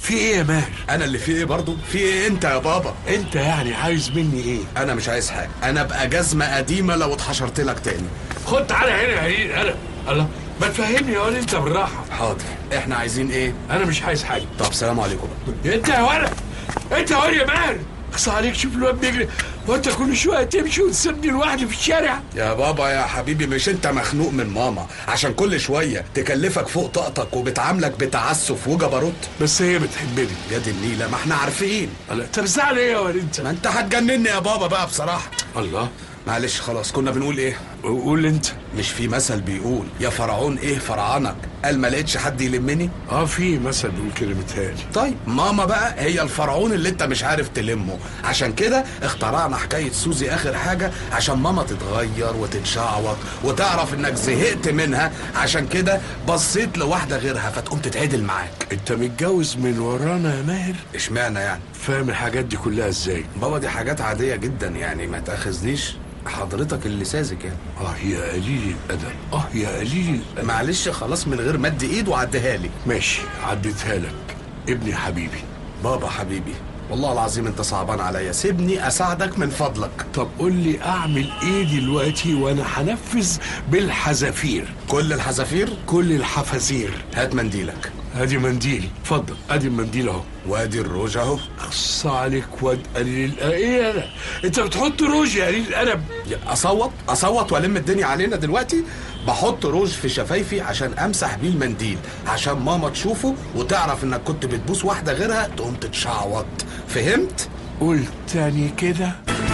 في ايه يا ماهر انا اللي في ايه برضو في ايه انت يا بابا انت يعني عايز مني ايه انا مش عايز حاجه انا ابقى جزمه قديمه لو اتحشرت لك تاني خد تعالى هنا يا هيد انا الله ما تفهمني يا ولد انت بالراحه حاضر احنا عايزين ايه انا مش عايز حاجه طب سلام عليكم بقى انت يا ولد انت يا ولد يا ماهر اقصى عليك شوف الواد بيجري وانت كل شويه تمشي وتسيبني لوحدي في الشارع يا بابا يا حبيبي مش انت مخنوق من ماما عشان كل شويه تكلفك فوق طاقتك وبتعاملك بتعسف وجبروت بس هي بتحبني يا دي النيله ما احنا عارفين الله انت بتزعل ايه يا ولد انت ما انت هتجنني يا بابا بقى بصراحه الله معلش خلاص كنا بنقول ايه قول انت مش في مثل بيقول يا فرعون ايه فرعنك قال ما لقيتش حد يلمني اه في مثل بيقول كده متهيألي طيب ماما بقى هي الفرعون اللي انت مش عارف تلمه عشان كده اخترعنا حكاية سوزي اخر حاجة عشان ماما تتغير وتتشعوط وتعرف انك زهقت منها عشان كده بصيت لواحدة غيرها فتقوم تتعدل معاك انت متجوز من ورانا يا ماهر اشمعنى يعني فاهم الحاجات دي كلها ازاي بابا دي حاجات عادية جدا يعني ما تاخذنيش حضرتك اللي ساذج يعني اه يا قليل الادب اه يا قليل الادب معلش خلاص من غير مد ايد وعديها لي ماشي عديتها لك ابني حبيبي بابا حبيبي والله العظيم انت صعبان عليا سيبني اساعدك من فضلك طب قول لي اعمل ايه دلوقتي وانا هنفذ بالحذافير كل الحذافير كل الحفازير هات منديلك ادي منديل اتفضل ادي المنديل اهو وادي الروج اهو خص عليك واد قليل الأ- ايه انا انت بتحط روج يا قليل الادب اصوت اصوت والم الدنيا علينا دلوقتي بحط روج في شفايفي عشان امسح بيه المنديل عشان ماما تشوفه وتعرف انك كنت بتبوس واحده غيرها تقوم تتشعوط فهمت قول تاني كده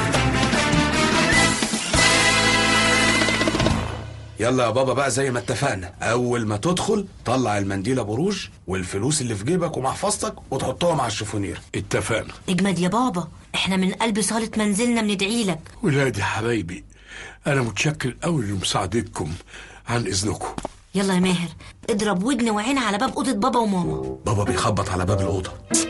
يلا يا بابا بقى زي ما اتفقنا اول ما تدخل طلع المنديل ابو روج والفلوس اللي في جيبك ومحفظتك وتحطهم على الشفونير اتفقنا اجمد يا بابا احنا من قلب صالة منزلنا بندعي لك ولادي حبايبي انا متشكر قوي لمساعدتكم عن اذنكم يلا يا ماهر اضرب ودن وعين على باب اوضه بابا وماما بابا بيخبط على باب الاوضه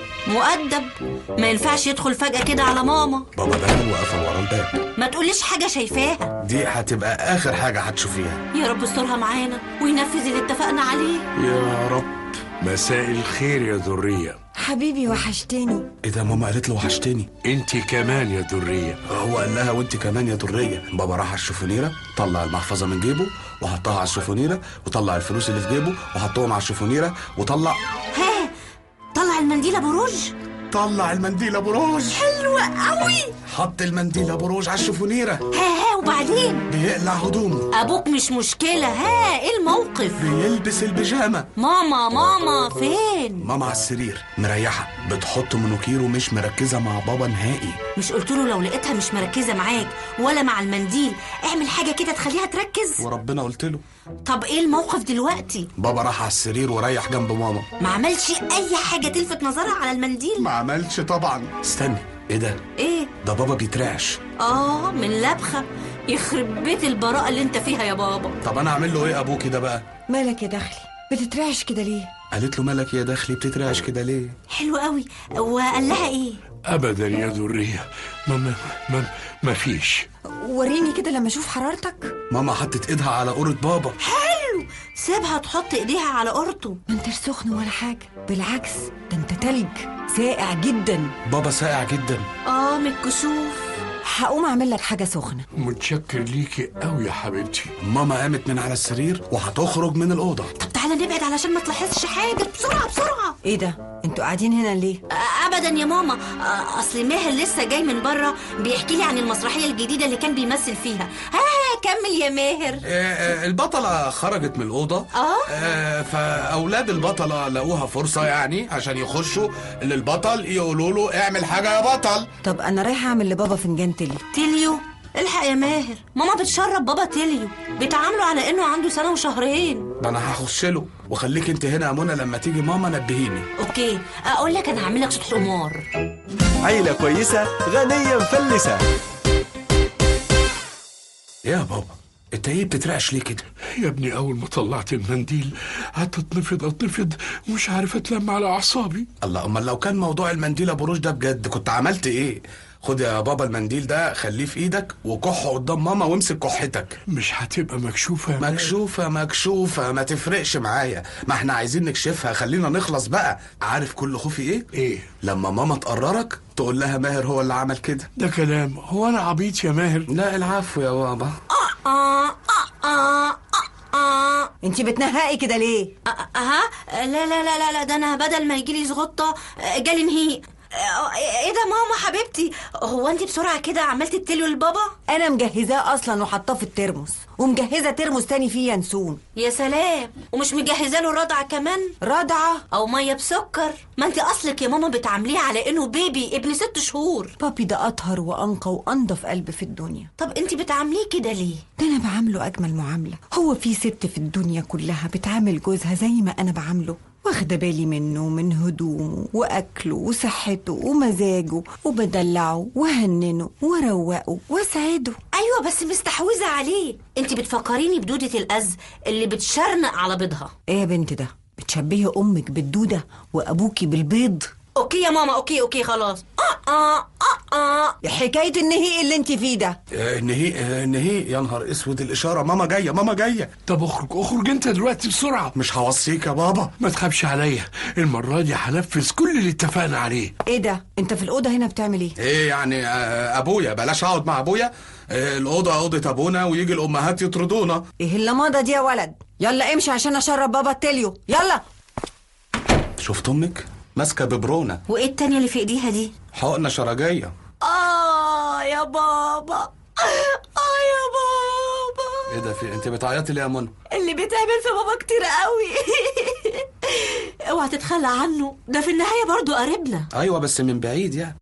مؤدب ما ينفعش يدخل فجأة كده على ماما بابا دخل وقفل ورا الباب ما تقوليش حاجة شايفاها دي هتبقى اخر حاجه هتشوفيها يا رب استرها معانا وينفذ اللي اتفقنا عليه يا رب مساء الخير يا ذرية حبيبي وحشتني ايه ده ماما قالت له وحشتني انت كمان يا ذرية هو قال لها وانت كمان يا درية بابا راح على الشوفونيرة طلع المحفظة من جيبه وحطها على الشوفونيرة وطلع الفلوس اللي في جيبه وحطهم على الشوفونيرة وطلع ها طلع المنديل ابو روج طلع المنديل ابو روج حلوة قوي حط المنديل ابو روج على الشوفونيرة ها ها وبعدين بيقلع هدومه ابوك مش مشكلة ها ايه الموقف بيلبس البيجامة ماما ماما فين ماما على السرير مريحة بتحط منوكير ومش مركزة مع بابا نهائي مش قلت له لو لقيتها مش مركزة معاك ولا مع المنديل اعمل حاجة كده تخليها تركز وربنا قلت له طب ايه الموقف دلوقتي بابا راح على السرير وريح جنب ماما ما عملش اي حاجة تلفت نظرها على المنديل ما عملش طبعا استني ايه ده ايه ده بابا بيترعش اه من لبخة يخرب بيت البراءة اللي انت فيها يا بابا طب انا اعمل له ايه ابوكي ده بقى مالك يا دخلي بتترعش كده ليه قالت له مالك يا دخلي بتترعش كده ليه حلو قوي وقال لها ايه ابدا يا ذرية ما ما ما, ما فيش وريني كده لما اشوف حرارتك ماما حطت ايدها على قورة بابا حلو سيبها تحط ايديها على قرطه ما انتش سخن ولا حاجه بالعكس ده انت تلج ساقع جدا بابا ساقع جدا اه من الكسوف هقوم اعمل لك حاجه سخنه متشكر ليكي قوي يا حبيبتي ماما قامت من على السرير وهتخرج من الأوضة طب تعالى نبعد علشان ما تلاحظش حاجة بسرعة بسرعة ايه ده انتوا قاعدين هنا ليه آه، ابدا يا ماما آه، اصل ماهر لسه جاي من بره بيحكي لي عن المسرحيه الجديده اللي كان بيمثل فيها ها كمل يا ماهر البطلة خرجت من الأوضة آه. آه، فأولاد البطلة لقوها فرصة يعني عشان يخشوا للبطل يقولوا له اعمل حاجة يا بطل طب انا رايحه اعمل لبابا فنجان تلي تيليو الحق يا ماهر ماما بتشرب بابا تيليو بيتعاملوا على انه عنده سنه وشهرين ده أنا هخش له وخليك انت هنا يا منى لما تيجي ماما نبهيني اوكي اقول لك انا هعمل لك صوت حمار عيلة كويسة غنية مفلسة يا بابا انت ايه بتترعش ليه كده يا ابني اول ما طلعت المنديل قعدت اتنفض اتنفض ومش عارف اتلم على اعصابي الله امال لو كان موضوع المنديل ابو روش ده بجد كنت عملت ايه خد يا بابا المنديل ده خليه في ايدك وكحه قدام ماما وامسك كحتك مش هتبقى مكشوفة يا ماهر مكشوفة مكشوفة ما تفرقش معايا ما احنا عايزين نكشفها خلينا نخلص بقى عارف كل خوفي ايه؟ ايه لما ماما تقررك تقول لها ماهر هو اللي عمل كده ده كلام هو انا عبيط يا ماهر لا العفو يا بابا آه آه آه آه آه انت بتنهقي كده ليه أه- أها لا لا لا لا لا ده أنا بدل ما يجيلي زغطة آه، جالي نهيق آه، ايه ده ماما حبيبتي هو انت بسرعه كده عملتي التلو لبابا انا مجهزاه اصلا وحطاه في الترمس ومجهزه ترمس تاني فيه ينسون يا سلام ومش مجهزه له رضعه كمان رضعه او ميه بسكر ما انت اصلك يا ماما بتعامليه على انه بيبي ابن ست شهور بابي ده اطهر وانقى وانضف قلب في الدنيا طب انت بتعامليه كده ليه ده انا بعامله اجمل معامله هو في ست في الدنيا كلها بتعامل جوزها زي ما انا بعامله واخده بالي منه ومن هدومه واكله وصحته ومزاجه وبدلعه وهننه واروقه واسعده ايوه بس مستحوذه عليه انت بتفكريني بدوده الاز اللي بتشرنق على بيضها ايه يا بنت ده بتشبهي امك بالدوده وابوكي بالبيض اوكي يا ماما اوكي اوكي خلاص اه اه اه اه حكايه النهي اللي انت فيه ده آه، نهي آه، نهي يا نهار اسود الاشاره ماما جايه ماما جايه طب اخرج اخرج انت دلوقتي بسرعه مش هوصيك يا بابا ما تخافش عليا المره دي هنفذ كل اللي اتفقنا عليه ايه ده انت في الاوضه هنا بتعمل ايه ايه يعني آه، ابويا بلاش اقعد مع ابويا آه، الاوضه اوضه ابونا ويجي الامهات يطردونا ايه اللمضه دي يا ولد يلا امشي عشان اشرب بابا التليو يلا شفت امك ماسكه ببرونه وايه التانية اللي في ايديها دي حقنه شرجيه اه يا بابا اه يا بابا ايه ده في انت بتعيطي ليه يا منى اللي بيتعمل في بابا كتير قوي اوعى تتخلى عنه ده في النهايه برضو قريبنا ايوه بس من بعيد يعني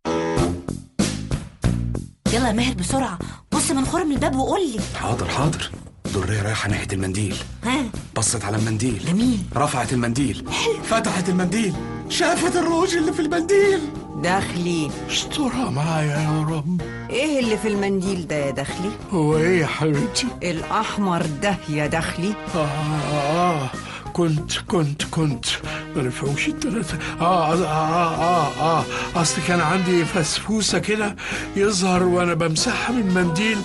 يلا يا ماهر بسرعه بص من خرم الباب وقول لي حاضر حاضر درية رايحة ناحية المنديل ها بصت على المنديل جميل. رفعت المنديل فتحت المنديل شافت الروج اللي في المنديل داخلي استرها معايا يا رب ايه اللي في المنديل ده يا داخلي هو ايه يا حبيبتي الاحمر ده يا داخلي آه, آه كنت كنت كنت ما نفعوش التلاتة آه آه آه آه, آه أصل كان عندي فسفوسة كده يظهر وأنا بمسحها من منديل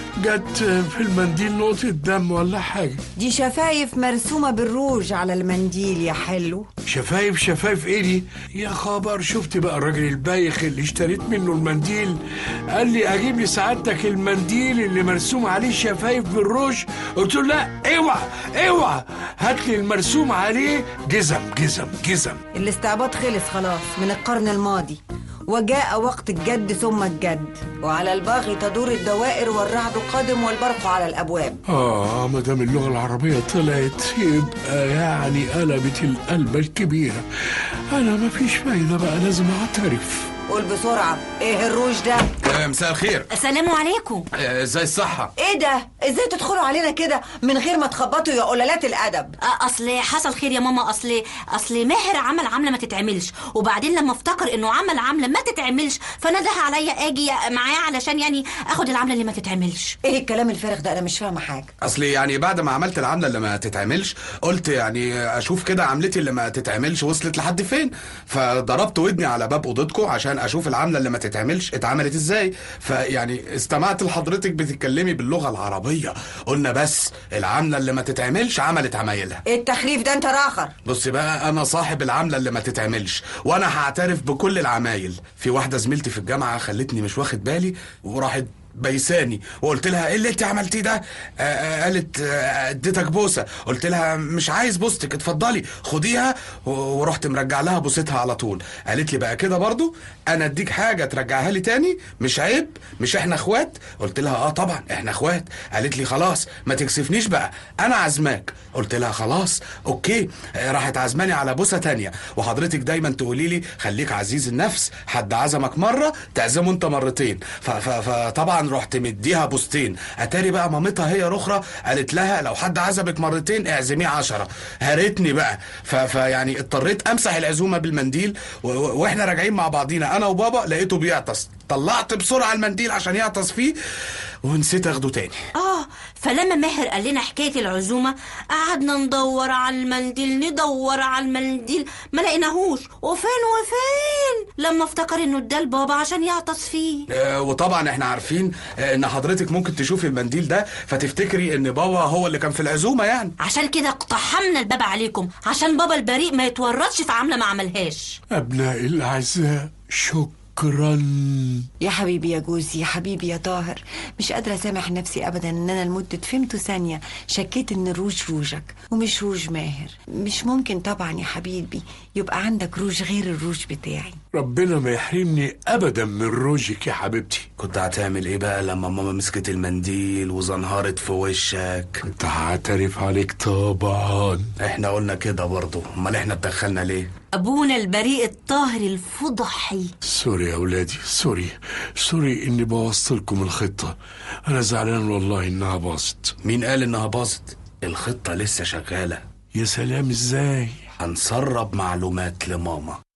جت في المنديل نقطة دم ولا حاجة دي شفايف مرسومه بالروج على المنديل يا حلو شفايف شفايف ايه دي يا خبر شفت بقى الراجل البايخ اللي اشتريت منه المنديل قال لي اجيب لي سعادتك المنديل اللي مرسوم عليه شفايف بالروج قلت له لا اوعى اوعى هات لي المرسوم عليه جزم جزم جزم الاستعباط خلص خلاص من القرن الماضي وجاء وقت الجد ثم الجد وعلى الباغي تدور الدوائر والرعد قادم والبرق على الابواب اه ما دام اللغه العربيه طلعت يبقى يعني قلبت القلبه الكبيره انا ما فيش فايده بقى لازم اعترف قول بسرعه ايه الروج ده آه، مساء الخير السلام عليكم آه، ازاي الصحة ايه ده ازاي تدخلوا علينا كده من غير ما تخبطوا يا قلالات الادب آه، اصل حصل خير يا ماما اصل اصل ماهر عمل عمله ما تتعملش وبعدين لما افتكر انه عمل عمله ما تتعملش فنده عليا اجي معاه علشان يعني اخد العمله اللي ما تتعملش ايه الكلام الفارغ ده انا مش فاهمه حاجه اصل يعني بعد ما عملت العملة اللي ما تتعملش قلت يعني اشوف كده عملتي اللي ما تتعملش وصلت لحد فين فضربت ودني على باب اوضتكم عشان اشوف العملة اللي ما تتعملش اتعملت ازاي فيعني استمعت لحضرتك بتتكلمي باللغة العربية قلنا بس العملة اللي ما تتعملش عملت عمايلها ايه التخريف ده انت راخر بص بقى انا صاحب العمله اللي ما تتعملش وانا هعترف بكل العمايل في واحده زميلتي في الجامعه خلتني مش واخد بالي وراحت بيساني وقلت لها ايه اللي انت عملتيه ده آه، آه، قالت آه، اديتك بوسه قلت لها مش عايز بوستك اتفضلي خديها و- ورحت مرجع لها بوستها على طول قالت لي بقى كده برضو انا اديك حاجه ترجعها لي تاني مش عيب مش احنا اخوات قلت لها اه طبعا احنا اخوات قالت لي خلاص ما تكسفنيش بقى انا عزماك قلت لها خلاص اوكي آه، راحت عزماني على بوسه تانية وحضرتك دايما تقولي لي خليك عزيز النفس حد عزمك مره تعزمه انت مرتين ف- ف- فطبعا رحت مديها بوستين اتاري بقى مامتها هي الاخرى قالت لها لو حد عزمك مرتين اعزميه عشرة هرتني بقى ف- فيعني اضطريت امسح العزومه بالمنديل و- و- واحنا راجعين مع بعضينا انا وبابا لقيته بيعطس طلعت بسرعه المنديل عشان يعطس فيه ونسيت اخده تاني اه فلما ماهر قال لنا حكايه العزومه قعدنا ندور على المنديل ندور على المنديل ما لقيناهوش وفين وفين لما افتكر انه اداه لبابا عشان يعطس فيه آه، وطبعا احنا عارفين آه، ان حضرتك ممكن تشوفي المنديل ده فتفتكري ان بابا هو اللي كان في العزومه يعني عشان كده اقتحمنا الباب عليكم عشان بابا البريء ما يتورطش في عمله ما عملهاش أبنائي الأعزاء شكرا يا حبيبي يا جوزي يا حبيبي يا طاهر مش قادرة أسامح نفسي أبدا إن أنا لمدة فهمته ثانية شكيت إن الروج روجك ومش روج ماهر مش ممكن طبعا يا حبيبي يبقى عندك روج غير الروج بتاعي ربنا ما يحرمني أبدا من روجك يا حبيبتي كنت هتعمل ايه بقى لما ماما مسكت المنديل وزنهرت في وشك كنت هعترف عليك طبعا احنا قلنا كده برضه امال احنا اتدخلنا ليه ابونا البريء الطاهر الفضحي سوري يا أولادي سوري سوري إني بوظت لكم الخطة أنا زعلان والله إنها باظت مين قال انها باظت الخطه لسه شغاله يا سلام إزاي هنسرب معلومات لماما